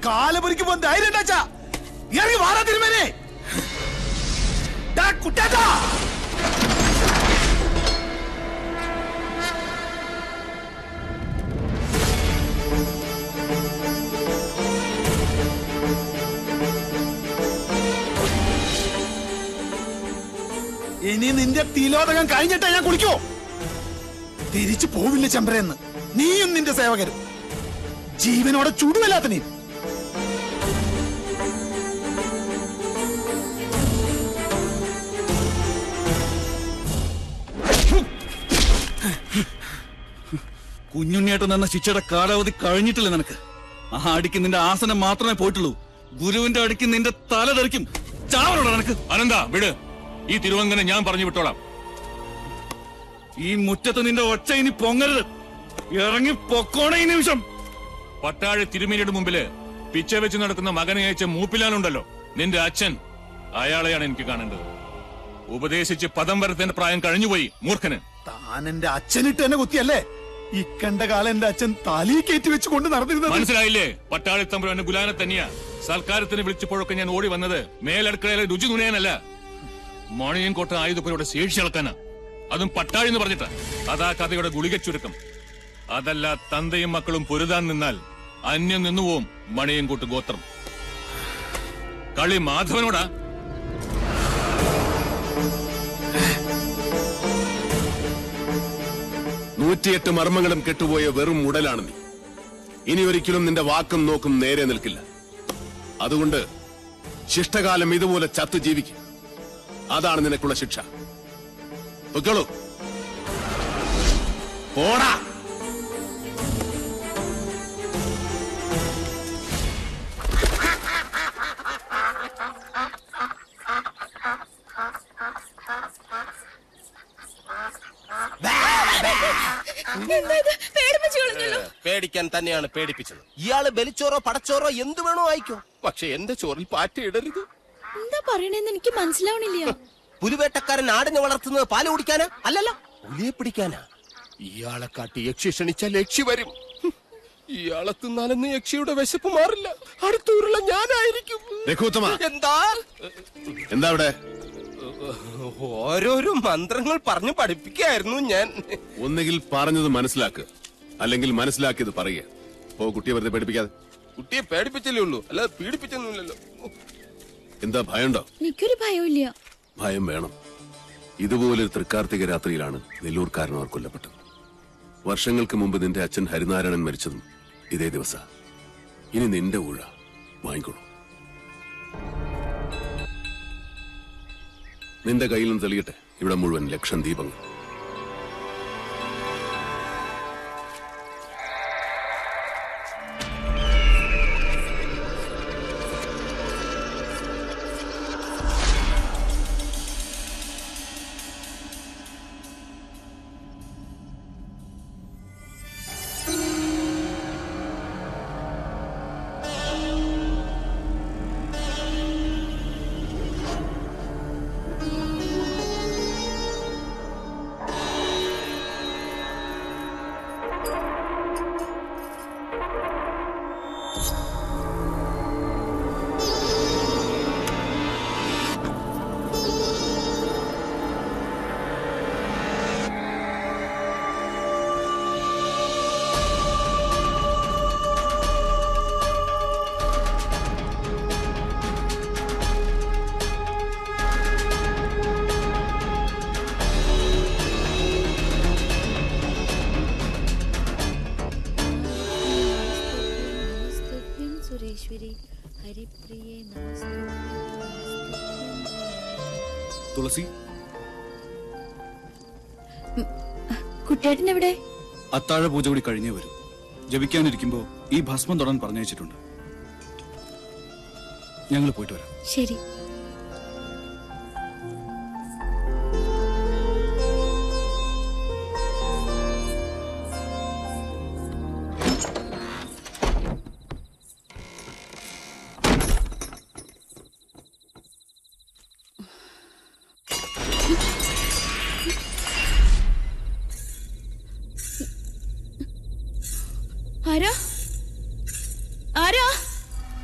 കാലപൊരിക്കുമ്പോ ധൈര്യം ഉണ്ടാച്ചാ ഇറങ്ങി വാടാ തിരുമേനെ ഡാ, കുട്ടാച്ചാ ഇനി നിന്റെ തിലോദകം കഴിഞ്ഞിട്ടാ ഞാൻ കുളിക്കോ തിരിച്ചു പോവില്ല ചമ്പ്രയെന്ന് നീയും നിന്റെ സേവകരും ജീവനോടെ ചുടുവല്ലാത്ത നീ കുഞ്ഞുണ്ണിയേട്ടൻ എന്ന ശിക്ഷയുടെ കാലാവധി കഴിഞ്ഞിട്ടില്ല നിനക്ക് ആ അടിക്ക് നിന്റെ ആസനം മാത്രമേ പോയിട്ടുള്ളൂ ഗുരുവിന്റെ അടിക്ക് നിന്റെ തല തെറിക്കും ചാവലോടാ നിനക്ക് അനന്ത വിട് ഈ തിരുവങ്കനെ ഞാൻ പറഞ്ഞു വിട്ടോളാം ഈ മുറ്റത്ത് നിന്റെ ഒച്ച ഇനി പൊങ്ങരുത് ഇറങ്ങി പൊക്കോണ ഈ നിമിഷം പട്ടാഴി തിരുമേനിയുടെ മുമ്പില് പിച്ച വെച്ച് നടക്കുന്ന മകനെ അയച്ച മൂപ്പിലാനുണ്ടല്ലോ നിന്റെ അച്ഛൻ അയാളെയാണ് എനിക്ക് കാണേണ്ടത് ഉപദേശിച്ച് പദം വരത്തേണ്ട പ്രായം കഴിഞ്ഞുപോയി മൂർഖന് താൻ എന്റെ അച്ഛനിട്ട് എന്നെ കുത്തിയല്ലേ ഇക്കണ്ട കാലം എന്റെ അച്ഛൻ തലയിൽ കയറ്റി വെച്ച് കൊണ്ട് നടന്നിരുന്നത് മനസ്സിലായില്ലേ പട്ടാളി തമ്പുരാന്റെ ഗുലാനെ തന്നെയാ സൽക്കാരത്തിന് വിളിച്ചപ്പോഴൊക്കെ ഞാൻ ഓടി വന്നത് മേലടുക്കളയിലെ രുചി നുണയാനല്ല മണിയും കോട്ട ആയുധപ്പുരയുടെ ശേഷി അളക്കാനാ അതും പട്ടാഴി എന്ന് പറഞ്ഞിട്ടാ അതാ കഥയുടെ ഗുളിക ചുരുക്കം അതല്ല തന്തയും മക്കളും പൊരുതാൻ നിന്നാൽ അന്യം നിന്നുപോവും മണിയും കൂട്ട് ഗോത്രം കളി മാധവനോടാ നൂറ്റിയെട്ട് മർമ്മങ്ങളും കെട്ടുപോയ വെറും ഉടലാണ് നീ ഇനി ഒരിക്കലും നിന്റെ വാക്കും നോക്കും നേരെ നിൽക്കില്ല അതുകൊണ്ട് ശിഷ്ടകാലം ഇതുപോലെ ചത്തു ജീവിക്കും അതാണ് നിനക്കുള്ള ശിക്ഷ പൊയ്ക്കോളൂ പോടാ എന്താ ഇത്? പേടിപ്പിച്ച് കളഞ്ഞല്ലോ. പേടിക്കാൻ തന്നെയാണ് പേടിപ്പിച്ചത് ഇയാള് ബലിച്ചോറോ പടച്ചോറോ എന്ത് വേണോ അയക്കോ പക്ഷെ എന്റെ ചോറിൽ പാറ്റയിടരുത് എന്താ പറയണേന്ന് എനിക്ക് മനസ്സിലാവണില്ല പുലിവേട്ടക്കാരൻ ആടിനെ വളർത്തുന്നത് പാല് കുടിക്കാനാ അല്ലല്ല പുലിയെ പിടിക്കാനാ ഇയാളെ കാട്ടി യക്ഷി ക്ഷണിച്ചാൽ യക്ഷി വരും ഹും, ഇയാളെ തിന്നാലെന്ന് യക്ഷിയുടെ വിശപ്പ് മാറില്ല അടുത്തൂരുള്ള ഞാനായിരിക്കും രഘുത്തമ എന്താ എന്താ അവിടെ ഓരോരോ മന്ത്രങ്ങൾ പറഞ്ഞു പഠിപ്പിക്കായിരുന്നു ഞാൻ ഒന്നുകിൽ പറഞ്ഞത് മനസ്സിലാക്കുക അല്ലെങ്കിൽ മനസ്സിലാക്കിയത് പറയുക പോ കുട്ടിയെ വെറുതെ പഠിപ്പിക്കാതെ കുട്ടിയെ പേടിപ്പിച്ചല്ലേ ഉള്ളൂ അല്ലാതെ പീഡിപ്പിച്ചൊന്നുമില്ലല്ലോ എന്താ ഭയമുണ്ടോ എനിക്കൊരു ഭയമില്ല ഭയം വേണം ഇതുപോലൊരു തൃക്കാർത്തിക രാത്രിയിലാണ് നെല്ലൂർക്കാരനവർ കൊല്ലപ്പെട്ടത് വർഷങ്ങൾക്ക് മുമ്പ് നിന്റെ അച്ഛൻ ഹരിനാരായണൻ മരിച്ചതും ഇതേ ദിവസ ഇനി നിന്റെ ഊഴ വാങ്ങിക്കോളൂ നിന്റെ കയ്യിൽ നിന്ന് തെളിയട്ടെ ഇവിടെ മുഴുവൻ ലക്ഷം ദീപങ്ങൾ നമസ്തുഭ്യം സുരേശ്വരി ഹരിപ്രിയേ നമസ്തുഭ്യം, നമസ്തുഭ്യം. തുളസി കുട്ടേട്ടൻ എവിടെ അത്താഴ പൂജ കൂടി കഴിഞ്ഞേ വരും ജപിക്കാനിരിക്കുമ്പോ ഈ ഭസ്മം തൊടാൻ പറഞ്ഞയച്ചിട്ടുണ്ട് ഞങ്ങൾ പോയിട്ട് വരാം ശരി ആരാ ആരാ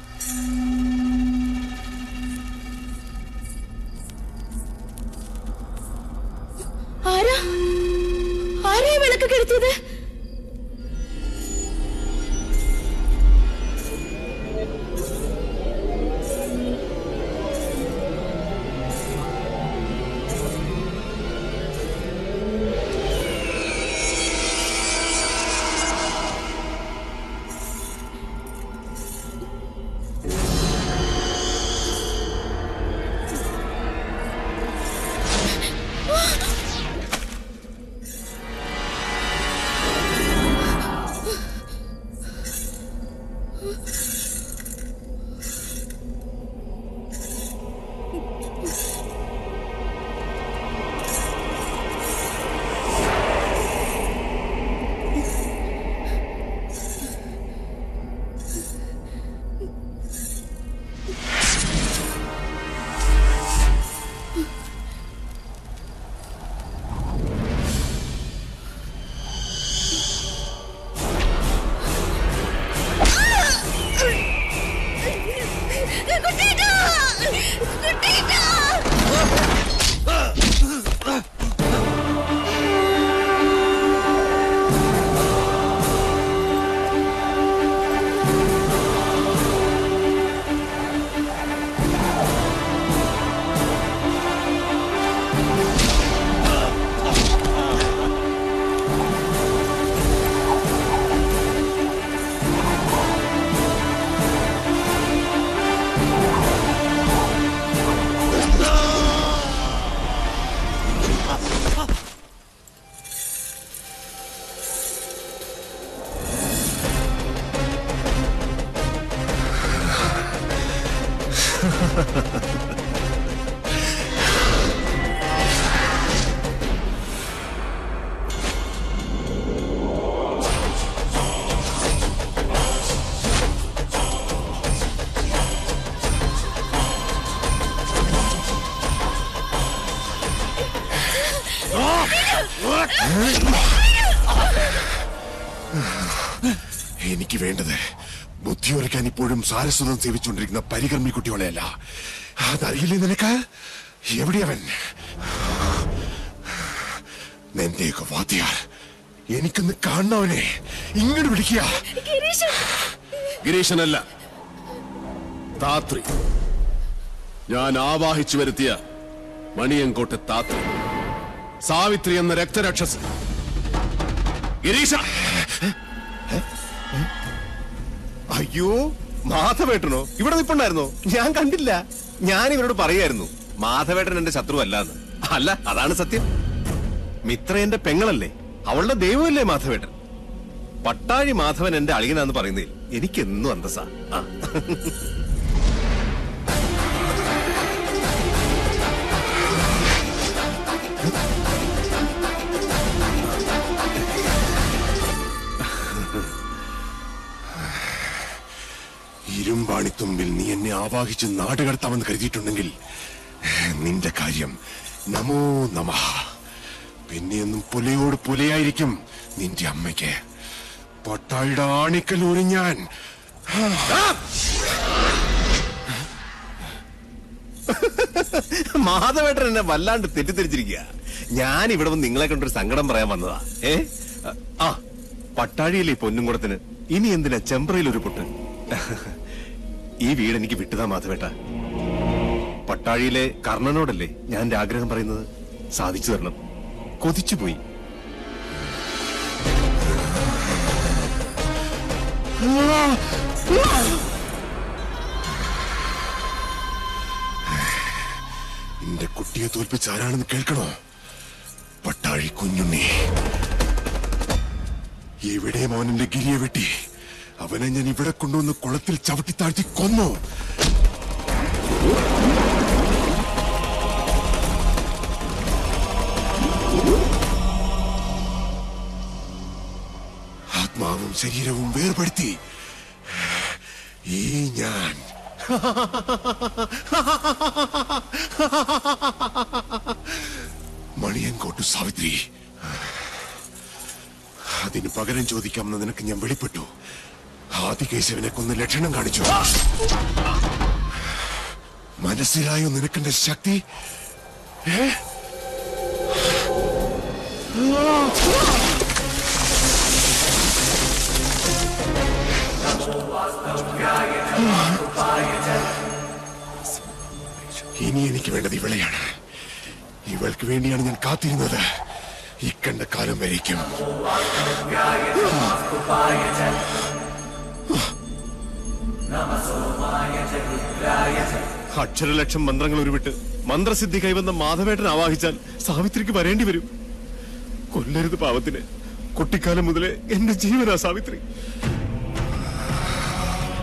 എനിക്ക് വേണ്ടത് ബുദ്ധിയൊരുക്കാൻ ഇപ്പോഴും സാരസ്വതം സേവിച്ചുകൊണ്ടിരിക്കുന്ന പരികർമ്മി കുട്ടികളെയല്ല അതറിയില്ലേ നിനക്ക് എവിടെയവൻ നിന്റെയൊക്കെ വാദ്യാർ എനിക്കൊന്ന് കാണണവനെ ഇങ്ങോട്ട് വിളിക്കുക ഗിരീശനല്ല താത്രി ഞാൻ ആവാഹിച്ചു വരുത്തിയ മണിയങ്കോട്ടെ താത്രി സാവിത്രി എന്ന രക്തരക്ഷസ് ഗിരീശ അയ്യോ മാധവേട്ടനോ ഇവിടെ നിപ്പുണ്ടായിരുന്നോ ഞാൻ കണ്ടില്ല ഞാൻ ഇവരോട് പറയായിരുന്നു മാധവേട്ടൻ എന്റെ ശത്രു അല്ലാന്ന് അല്ല അതാണ് സത്യം മിത്ര എന്റെ പെങ്ങളല്ലേ അവളുടെ ദൈവമല്ലേ മാധവേട്ടൻ പട്ടാഴി മാധവൻ എന്റെ അളിയനാന്ന് പറയുന്നതിൽ എനിക്കെന്നും അന്തസ്സാ ആ ഇരുമ്പാണിത്തുമ്പിൽ നീ എന്നെ ആവാഹിച്ച് നാടുകടത്താമെന്ന് കരുതിയിട്ടുണ്ടെങ്കിൽ നിന്റെ കാര്യം നമോ നമ പിന്നെയൊന്നും പുലയോട് പുലയായിരിക്കും നിന്റെ അമ്മയ്ക്ക് പൊട്ടായുടെ ആണിക്കൽ ഞാൻ മാധവേട്ടൻ എന്നെ വല്ലാണ്ട് തെറ്റിദ്ധരിച്ചിരിക്കുക ഞാൻ ഇവിടെ വന്ന് നിങ്ങളെ കൊണ്ടൊരു സങ്കടം പറയാൻ വന്നതാ ഏ ആ പട്ടാഴിയിലെ പൊന്നുംകുടത്തിന് ഇനി എന്തിനാ ചെമ്പ്രയിൽ ഒരു പൊട്ട് ഈ വീട് എനിക്ക് വിട്ടുതാ മാധവേട്ട പട്ടാഴിയിലെ കർണനോടല്ലേ ഞാൻ എന്റെ ആഗ്രഹം പറയുന്നത് സാധിച്ചു തരണം കൊതിച്ചുപോയി നിന്റെ കുട്ടിയെ തോൽപ്പിച്ച് ആരാണെന്ന് കേൾക്കണോ പട്ടാഴി കുഞ്ഞുണ്ണി എവിടെയും അവൻ എന്റെ ഗിരിയെ വെട്ടി അവനെ ഞാൻ ഇവിടെ കൊണ്ടുവന്ന് കുളത്തിൽ ചവിട്ടി താഴ്ത്തി കൊന്നു ആത്മാവും ശരീരവും വേർപെടുത്തി ഈ ഞാൻ മണിയൻകോട്ടു സാവിത്രി അതിന് പകരം ചോദിക്കാമെന്ന് നിനക്ക് ഞാൻ വെളിപ്പെട്ടു ആദികേശവനെ കൊന്ന് ലക്ഷണം കാണിച്ചു മനസ്സിലായോ നിനക്കെന്റെ ശക്തി ഏ? ഇനി എനിക്ക് വേണ്ടത് ഇവളെയാണ് ഇവൾക്ക് വേണ്ടിയാണ് ഞാൻ കാത്തിരുന്നത് ഈ കണ്ട കാലം വരേക്കും അക്ഷരലക്ഷം മന്ത്രങ്ങൾ ഉരുവിട്ട് മന്ത്രസിദ്ധി കൈവന്ന മാധവേട്ടൻ ആവാഹിച്ചാൽ സാവിത്രിക്ക് വരേണ്ടി വരും കൊല്ലരുത് പാവത്തിന് കുട്ടിക്കാലം മുതലേ എന്റെ ജീവനാ സാവിത്രി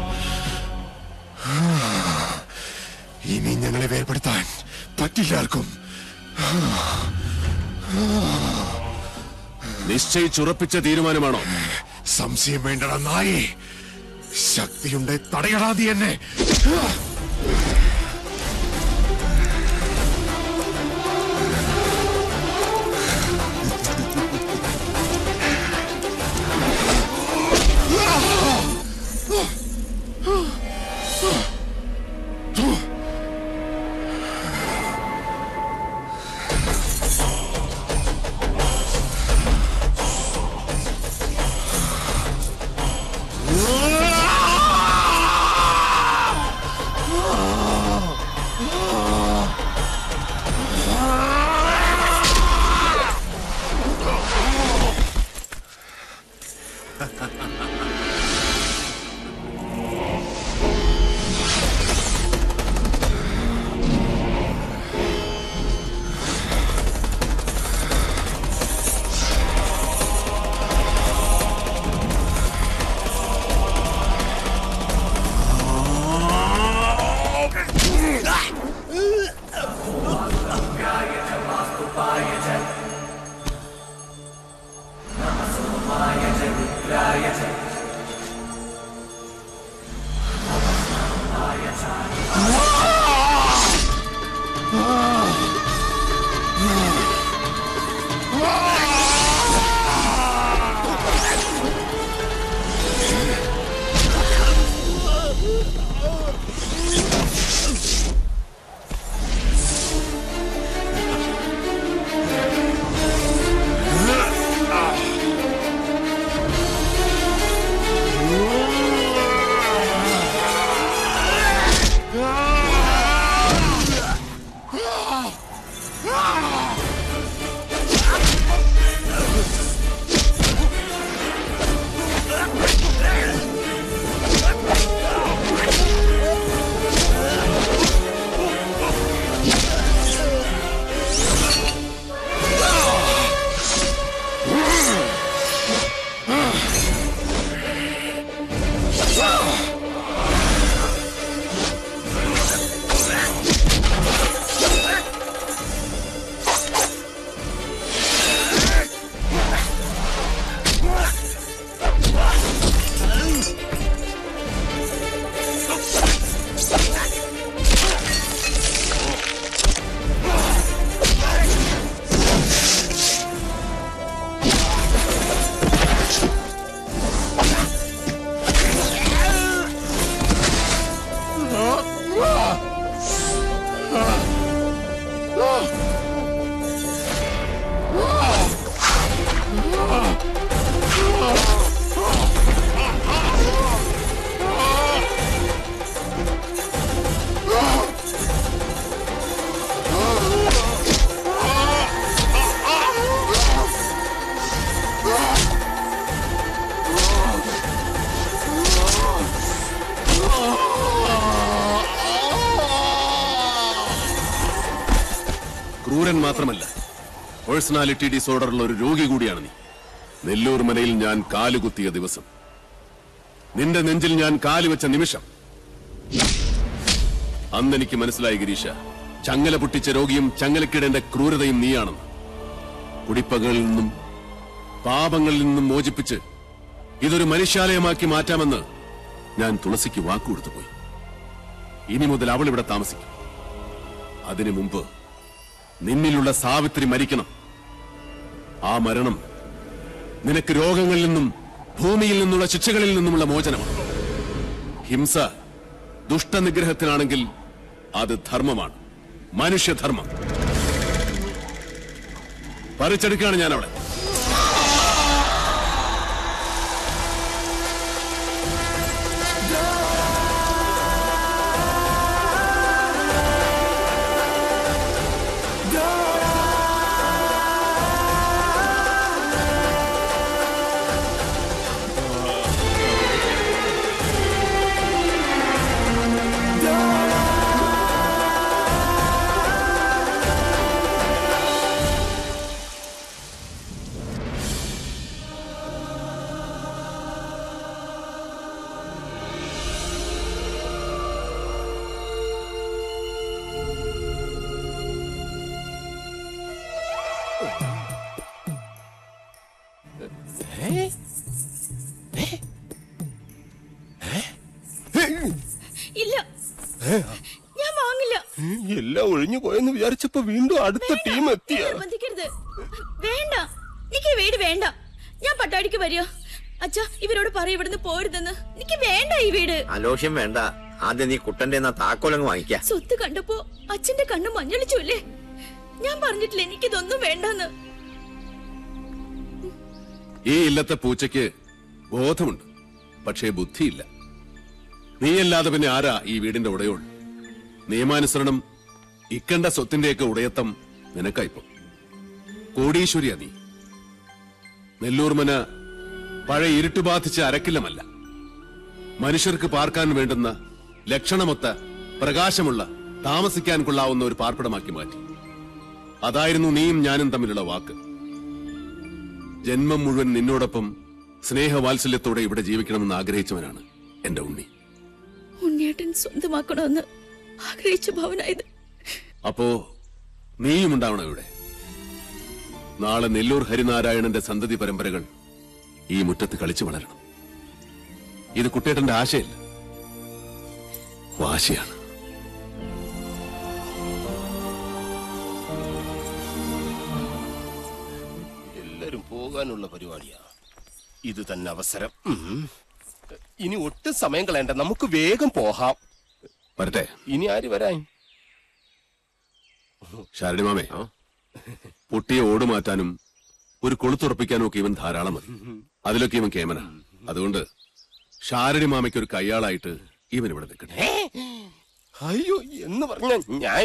പറ്റില്ല ആർക്കും നിശ്ചയിച്ചുറപ്പിച്ച തീരുമാനമാണോ സംശയം വേണ്ടടാ നായേ ശക്തിയുണ്ട് തടയടാ നീ എന്നെ ക്രൂരൻ മാത്രമല്ല പേഴ്സണാലിറ്റി ഡിസോർഡറുള്ള ഒരു രോഗി കൂടിയാണ് നീ നെല്ലൂർ മനയിൽ ഞാൻ കാലുകുത്തിയ ദിവസം നിന്റെ നെഞ്ചിൽ ഞാൻ കാലുവെച്ച നിമിഷം അന്ന് എനിക്ക് മനസ്സിലായി ഗിരീഷ ചങ്ങല പൊട്ടിച്ച രോഗിയും ചങ്ങലക്കിടേണ്ട ക്രൂരതയും നീയാണെന്ന് കുടിപ്പകളിൽ നിന്നും പാപങ്ങളിൽ നിന്നും മോചിപ്പിച്ച് ഇതൊരു മനുഷ്യാലയമാക്കി മാറ്റാമെന്ന് ഞാൻ തുളസിക്ക് വാക്കുകൊടുത്തു പോയി ഇനി മുതൽ അവൾ ഇവിടെ താമസിക്കും അതിനു മുമ്പ് നിന്നിലുള്ള സാവിത്രി മരിക്കണം ആ മരണം നിനക്ക് രോഗങ്ങളിൽ നിന്നും ഭൂമിയിൽ നിന്നുള്ള ശിക്ഷകളിൽ നിന്നുമുള്ള മോചനമാണ് ഹിംസ ദുഷ്ടനിഗ്രഹത്തിനാണെങ്കിൽ അത് ധർമ്മമാണ് മനുഷ്യധർമ്മം പറിച്ചെടുക്കുകയാണ് ഞാൻ അവിടെ ഇല്ല ഞാൻ വാങ്ങില്ല എല്ലാം ഒഴിഞ്ഞു പോയെന്ന് വിചാരിച്ചപ്പോ വീണ്ടും അടുത്ത ടീം എത്തിയ എന്നെ നിർബന്ധിക്കരുത് വേണ്ട എനിക്ക് ഈ വീട് വേണ്ട ഞാൻ പട്ടാടിക്ക് വരിക അച്ഛാ ഇവരോട് പറ ഇവിടുന്ന് പോരുതെന്ന് എനിക്ക് വേണ്ട ഈ വീട് അലോഷ്യം വേണ്ട ആദ്യം നീ കുട്ടന്റെ എന്നാ താക്കോലങ്ങ് വാങ്ങിക്ക സ്വത്ത് കണ്ടപ്പോ അച്ഛന്റെ കണ്ണ് മഞ്ഞളിച്ചു അല്ലേ ഞാൻ പറഞ്ഞിട്ടില്ല എനിക്കിതൊന്നും വേണ്ടെന്ന് ഈ ഇല്ലത്തെ പൂച്ചയ്ക്ക് ബോധമുണ്ട് പക്ഷേ ബുദ്ധിയില്ല നീയല്ലാതെ പിന്നെ ആരാ ഈ വീടിന്റെ ഉടയോൾ നിയമാനുസരണം ഇക്കണ്ട സ്വത്തിന്റെയൊക്കെ ഉടയത്തം നിനക്കായിപ്പോ കോടീശ്വരിയാ നീ നെല്ലൂർമന പഴയ ഇരുട്ട് ബാധിച്ച അരക്കില്ലമല്ല മനുഷ്യർക്ക് പാർക്കാൻ വേണ്ടുന്ന ലക്ഷണമൊത്ത പ്രകാശമുള്ള താമസിക്കാൻ കൊള്ളാവുന്ന ഒരു പാർപ്പിടമാക്കി മാറ്റി അതായിരുന്നു നീയും ഞാനും തമ്മിലുള്ള വാക്ക് ജന്മം മുഴുവൻ നിന്നോടൊപ്പം സ്നേഹവാത്സല്യത്തോടെ ഇവിടെ ജീവിക്കണമെന്ന് ആഗ്രഹിച്ചവനാണ് എന്റെ ഉണ്ണി ഉണ്ണിയേട്ടൻ സ്വന്തമാക്കണമെന്ന് ആഗ്രഹിച്ച ഭവനായത് അപ്പോ നീയും ഉണ്ടാവണം ഇവിടെ നാളെ നെല്ലൂർ ഹരിനാരായണന്റെ സന്തതി പരമ്പരകൾ ഈ മുറ്റത്ത് കളിച്ചു വളരണം ഇത് കുട്ടേട്ടന്റെ ആശയല്ല വാശിയാണ് എല്ലാരും പോകാനുള്ള പരിപാടിയാ ഇത് തന്നെ അവസരം ഉം. ഇനി ഒട്ടും സമയം കളയണ്ട നമുക്ക് വേഗം പോകാം വരട്ടെ ഇനി ആര് വരാൻ ശാരണി മാമേ പൊട്ടിയെ ഓട് മാറ്റാനും ഒരു കൊളുത്തുറപ്പിക്കാനും ഒക്കെ ഇവൻ ധാരാളം മതി അതിലൊക്കെ ഇവൻ കേമന അതുകൊണ്ട് ഷാരണി മാമയ്ക്ക് ഒരു കയ്യാളായിട്ട് ഇവൻ ഇവിടെ നിൽക്കട്ടെ അയ്യോ എന്ന് പറഞ്ഞ ഞാൻ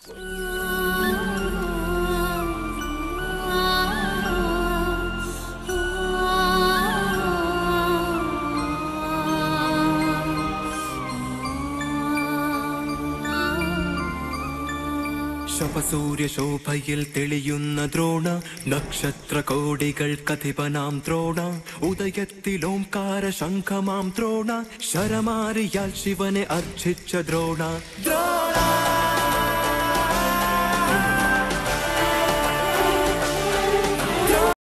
ശപസൂര്യശോഭയിൽ തെളിയുന്ന ദ്രോണ നക്ഷത്ര കോടികൾ കഥിപനാം ദ്രോണ ഉദയത്തിലോംകാര ശംഖമാം ദ്രോണ ശരമാരിയാൽ ശിവനെ അർച്ചിച്ച ദ്രോണ ദ്രോണ